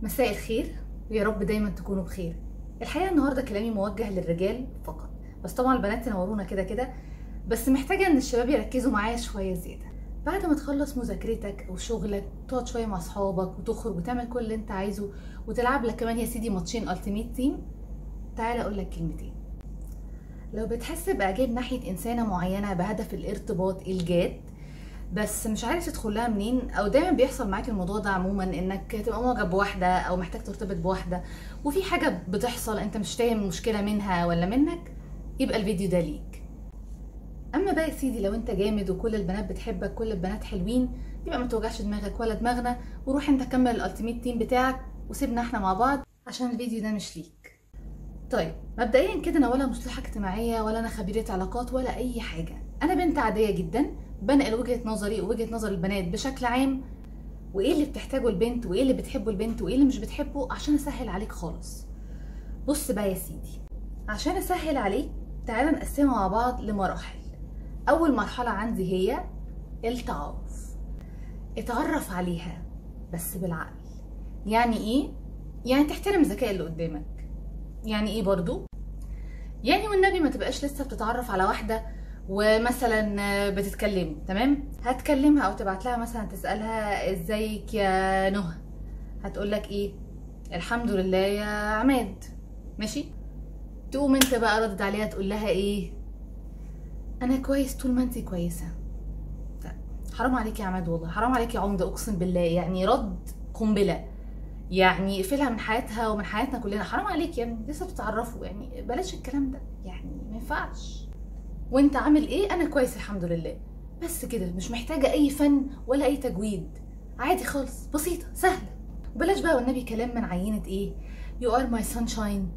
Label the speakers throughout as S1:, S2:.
S1: مساء الخير ويا رب دايما تكونوا بخير الحقيقه النهارده كلامي موجه للرجال فقط بس طبعا البنات تنورونا كده كده بس محتاجه ان الشباب يركزوا معايا شويه زياده بعد ما تخلص مذاكرتك او شغلك تقعد شويه مع اصحابك وتخرج وتعمل كل اللي انت عايزه وتلعب لك كمان يا سيدي ماتشين التيميت تيم تعالى اقول لك كلمتين لو بتحس باعجاب ناحيه انسانه معينه بهدف الارتباط الجاد بس مش عارف تدخل لها منين او دايما بيحصل معاك الموضوع ده عموما انك تبقى معجب بواحده او محتاج ترتبط بواحده وفي حاجه بتحصل انت مش فاهم المشكله منها ولا منك يبقى الفيديو ده ليك اما بقى يا سيدي لو انت جامد وكل البنات بتحبك كل البنات حلوين يبقى ما توجعش دماغك ولا دماغنا وروح انت كمل الالتيميت تيم بتاعك وسيبنا احنا مع بعض عشان الفيديو ده مش ليك طيب مبدئيا كده انا ولا مصلحه اجتماعيه ولا انا خبيره علاقات ولا اي حاجه انا بنت عاديه جدا بنقل وجهه نظري ووجهه نظر البنات بشكل عام وايه اللي بتحتاجه البنت وايه اللي بتحبه البنت وايه اللي مش بتحبه عشان اسهل عليك خالص بص بقى يا سيدي عشان اسهل عليك تعالى نقسمها مع بعض لمراحل اول مرحله عندي هي التعارف اتعرف عليها بس بالعقل يعني ايه يعني تحترم الذكاء اللي قدامك يعني ايه برضو يعني والنبي ما تبقاش لسه بتتعرف على واحده ومثلا بتتكلموا تمام هتكلمها او تبعت لها مثلا تسالها ازيك يا نهى هتقول لك ايه الحمد لله يا عماد ماشي تقوم انت بقى ردد عليها تقول لها ايه انا كويس طول ما انت كويسه حرام عليك يا عماد والله حرام عليك يا عمده اقسم بالله يعني رد قنبله يعني اقفلها من حياتها ومن حياتنا كلنا حرام عليك يا ابني لسه بتتعرفوا يعني بلاش الكلام ده يعني ما ينفعش وانت عامل ايه انا كويس الحمد لله بس كده مش محتاجه اي فن ولا اي تجويد عادي خالص بسيطه سهله وبلاش بقى والنبي كلام من عينه ايه يو ار ماي سانشاين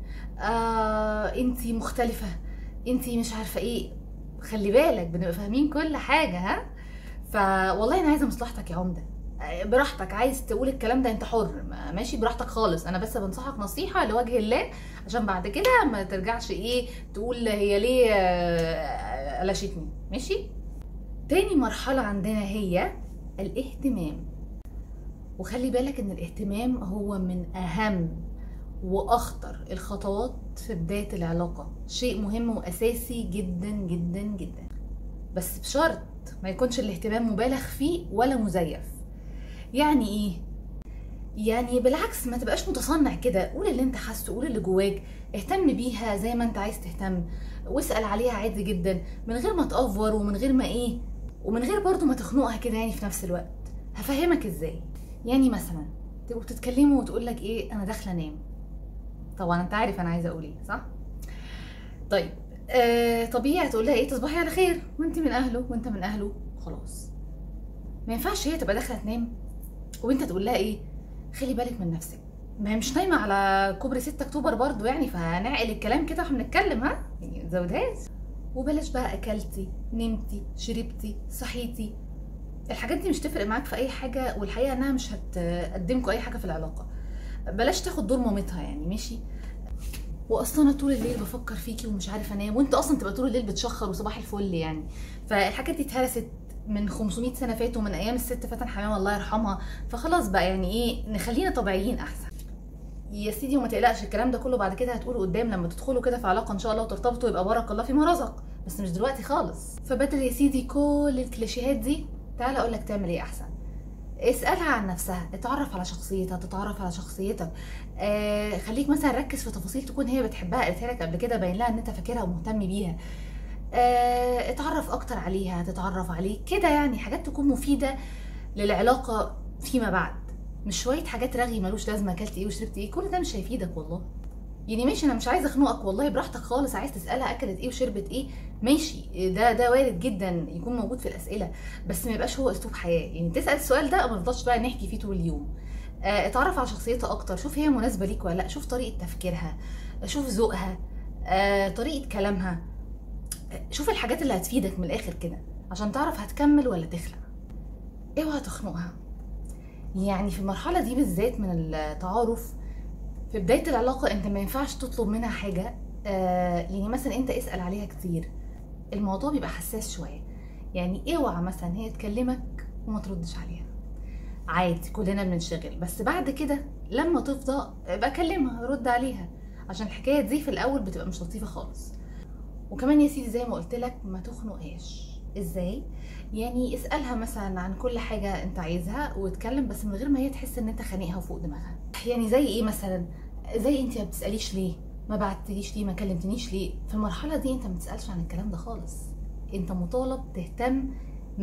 S1: انتي مختلفه انتي مش عارفه ايه خلي بالك بنبقى فاهمين كل حاجه ها فوالله انا عايزه مصلحتك يا عمده براحتك عايز تقول الكلام ده انت حر ماشي براحتك خالص انا بس بنصحك نصيحه لوجه الله عشان بعد كده ما ترجعش ايه تقول هي ليه قلشتني ماشي تاني مرحله عندنا هي الاهتمام وخلي بالك ان الاهتمام هو من اهم واخطر الخطوات في بدايه العلاقه شيء مهم واساسي جدا جدا جدا بس بشرط ما يكونش الاهتمام مبالغ فيه ولا مزيف يعني ايه يعني بالعكس ما تبقاش متصنع كده قول اللي انت حاسه قول اللي جواك اهتم بيها زي ما انت عايز تهتم واسال عليها عادي جدا من غير ما تأفور ومن غير ما ايه ومن غير برضو ما تخنقها كده يعني في نفس الوقت هفهمك ازاي يعني مثلا تبقوا بتتكلموا وتقول لك ايه انا داخله انام طبعا انت عارف انا عايزه اقول ايه صح طيب آه طبيعي تقول لها ايه تصبحي على خير وانت من اهله وانت من اهله خلاص ما ينفعش هي تبقى داخله تنام وانت تقول لها ايه خلي بالك من نفسك ما هي مش نايمه على كوبري 6 اكتوبر برضو يعني فهنعقل الكلام كده واحنا بنتكلم ها يعني ما تزودهاش وبلاش بقى اكلتي نمتي شربتي صحيتي الحاجات دي مش تفرق معاك في اي حاجه والحقيقه انها مش هتقدمكوا اي حاجه في العلاقه بلاش تاخد دور مامتها يعني ماشي واصلا انا طول الليل بفكر فيكي ومش عارفه انام وانت اصلا تبقى طول الليل بتشخر وصباح الفل يعني فالحاجات دي اتهرست من 500 سنه فاتوا من ايام الست فاتن حمام الله يرحمها فخلاص بقى يعني ايه نخلينا طبيعيين احسن يا سيدي وما تقلقش الكلام ده كله بعد كده هتقوله قدام لما تدخلوا كده في علاقه ان شاء الله وترتبطوا يبقى بارك الله فيما رزق بس مش دلوقتي خالص فبدل يا سيدي كل الكليشيهات دي تعالى اقول لك تعمل ايه احسن اسالها عن نفسها اتعرف على شخصيتها تتعرف على شخصيتك آه خليك مثلا ركز في تفاصيل تكون هي بتحبها قالتها لك قبل كده باين لها ان انت فاكرها ومهتم بيها آه اتعرف اكتر عليها تتعرف عليك كده يعني حاجات تكون مفيده للعلاقه فيما بعد مش شويه حاجات رغي ملوش لازمه اكلت ايه وشربت ايه كل ده مش هيفيدك والله يعني ماشي انا مش عايزه اخنقك والله براحتك خالص عايز تسالها اكلت ايه وشربت ايه ماشي ده ده وارد جدا يكون موجود في الاسئله بس ما يبقاش هو اسلوب حياه يعني تسال السؤال ده ما نفضلش بقى نحكي فيه طول اليوم آه اتعرف على شخصيتها اكتر شوف هي مناسبه ليك ولا لا شوف طريقه تفكيرها شوف ذوقها آه طريقه كلامها شوف الحاجات اللي هتفيدك من الاخر كده عشان تعرف هتكمل ولا تخلع اوعى تخنقها يعني في المرحله دي بالذات من التعارف في بدايه العلاقه انت ما ينفعش تطلب منها حاجه آه يعني مثلا انت اسال عليها كتير الموضوع بيبقى حساس شويه يعني اوعى مثلا هي تكلمك وما تردش عليها عادي كلنا بننشغل بس بعد كده لما تفضى ابقى كلمها رد عليها عشان الحكايه دي في الاول بتبقى مش لطيفه خالص وكمان يا سيدي زي ما قلت لك ما تخنقهاش ازاي يعني اسالها مثلا عن كل حاجه انت عايزها واتكلم بس من غير ما هي تحس ان انت خانقها وفوق دماغها يعني زي ايه مثلا زي انت ما بتساليش ليه ما بعتليش ليه ما كلمتنيش ليه في المرحله دي انت ما تسالش عن الكلام ده خالص انت مطالب تهتم 100%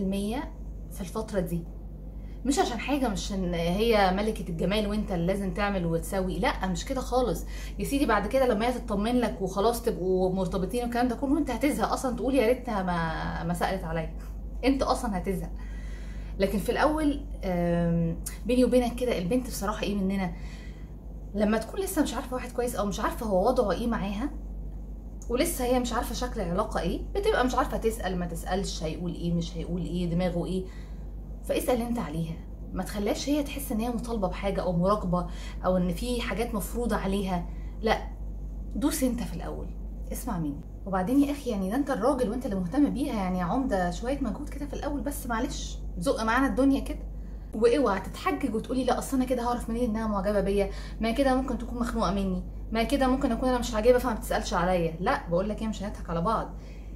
S1: في الفتره دي مش عشان حاجه مش ان هي ملكه الجمال وانت اللي لازم تعمل وتسوي لا مش كده خالص يا سيدي بعد كده لما هي تطمن لك وخلاص تبقوا مرتبطين والكلام ده كله انت هتزهق اصلا تقول يا ريتها ما ما سالت عليا انت اصلا هتزهق لكن في الاول آم، بيني وبينك كده البنت بصراحه ايه مننا لما تكون لسه مش عارفه واحد كويس او مش عارفه هو وضعه ايه معاها ولسه هي مش عارفه شكل العلاقه ايه بتبقى مش عارفه تسال ما تسالش هيقول ايه مش هيقول ايه دماغه ايه فاسال انت عليها ما تخليهاش هي تحس ان هي مطالبه بحاجه او مراقبه او ان في حاجات مفروضه عليها لا دوس انت في الاول اسمع مني وبعدين يا اخي يعني ده انت الراجل وانت اللي مهتم بيها يعني يا عمده شويه مجهود كده في الاول بس معلش زق معانا الدنيا كده واوعى تتحجج وتقولي لا اصل انا كده هعرف منين انها معجبه بيا ما كده ممكن تكون مخنوقه مني ما كده ممكن اكون انا مش عاجبها فما بتسالش عليا لا بقول لك ايه مش هنضحك على بعض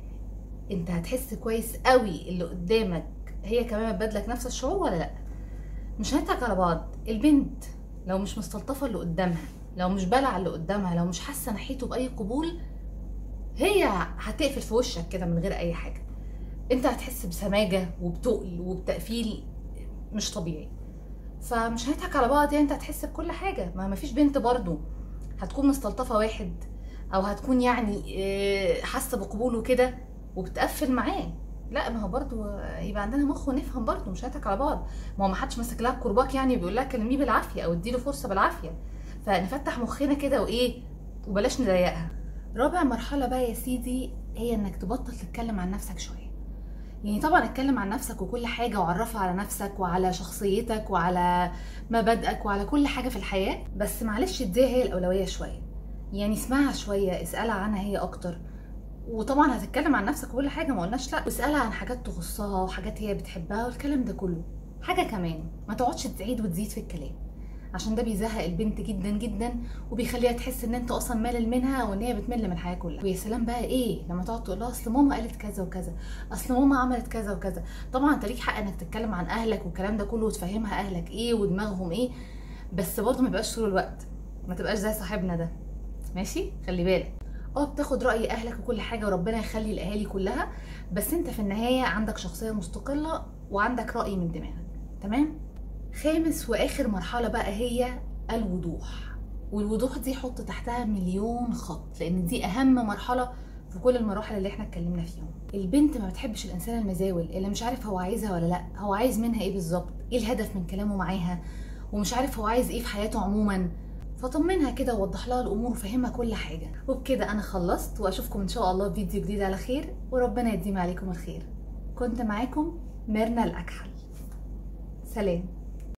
S1: انت هتحس كويس قوي اللي قدامك هي كمان بتبادلك نفس الشعور ولا لا مش هنضحك على بعض البنت لو مش مستلطفه اللي قدامها لو مش بلع اللي قدامها لو مش حاسه ناحيته باي قبول هي هتقفل في وشك كده من غير اي حاجه انت هتحس بسماجه وبتقل وبتقفيل مش طبيعي فمش هنضحك على بعض يعني انت هتحس بكل حاجه ما مفيش بنت برضو هتكون مستلطفه واحد او هتكون يعني آه، حاسه بقبوله كده وبتقفل معاه لا ما هو برضو يبقى عندنا مخ ونفهم برضو مش هنضحك على بعض ما هو ما حدش ماسك لها كرباك يعني بيقول لها كلميه بالعافيه او اديله فرصه بالعافيه فنفتح مخنا كده وايه وبلاش نضايقها رابع مرحله بقى يا سيدي هي انك تبطل تتكلم عن نفسك شويه يعني طبعا اتكلم عن نفسك وكل حاجه وعرفها على نفسك وعلى شخصيتك وعلى مبادئك وعلى كل حاجه في الحياه بس معلش اديها هي الاولويه شويه يعني اسمعها شويه اسالها عنها هي اكتر وطبعا هتتكلم عن نفسك وكل حاجه ما قلناش لا واسالها عن حاجات تخصها وحاجات هي بتحبها والكلام ده كله حاجه كمان ما تقعدش تعيد وتزيد في الكلام عشان ده بيزهق البنت جدا جدا وبيخليها تحس ان انت اصلا مالل منها وان هي بتمل من الحياه كلها ويا سلام بقى ايه لما تقعد تقول لها اصل ماما قالت كذا وكذا اصل ماما عملت كذا وكذا طبعا انت ليك حق انك تتكلم عن اهلك والكلام ده كله وتفهمها اهلك ايه ودماغهم ايه بس برضه ما يبقاش طول الوقت ما تبقاش زي صاحبنا ده ماشي خلي بالك اه بتاخد راي اهلك وكل حاجه وربنا يخلي الاهالي كلها بس انت في النهايه عندك شخصيه مستقله وعندك راي من دماغك تمام خامس واخر مرحله بقى هي الوضوح والوضوح دي حط تحتها مليون خط لان دي اهم مرحله في كل المراحل اللي احنا اتكلمنا فيهم البنت ما بتحبش الانسان المزاول اللي مش عارف هو عايزها ولا لا هو عايز منها ايه بالظبط ايه الهدف من كلامه معاها ومش عارف هو عايز ايه في حياته عموما فطمنها كده ووضح لها الامور وفهمها كل حاجه وبكده انا خلصت واشوفكم ان شاء الله في فيديو جديد على خير وربنا يديم عليكم الخير كنت معاكم ميرنا الاكحل سلام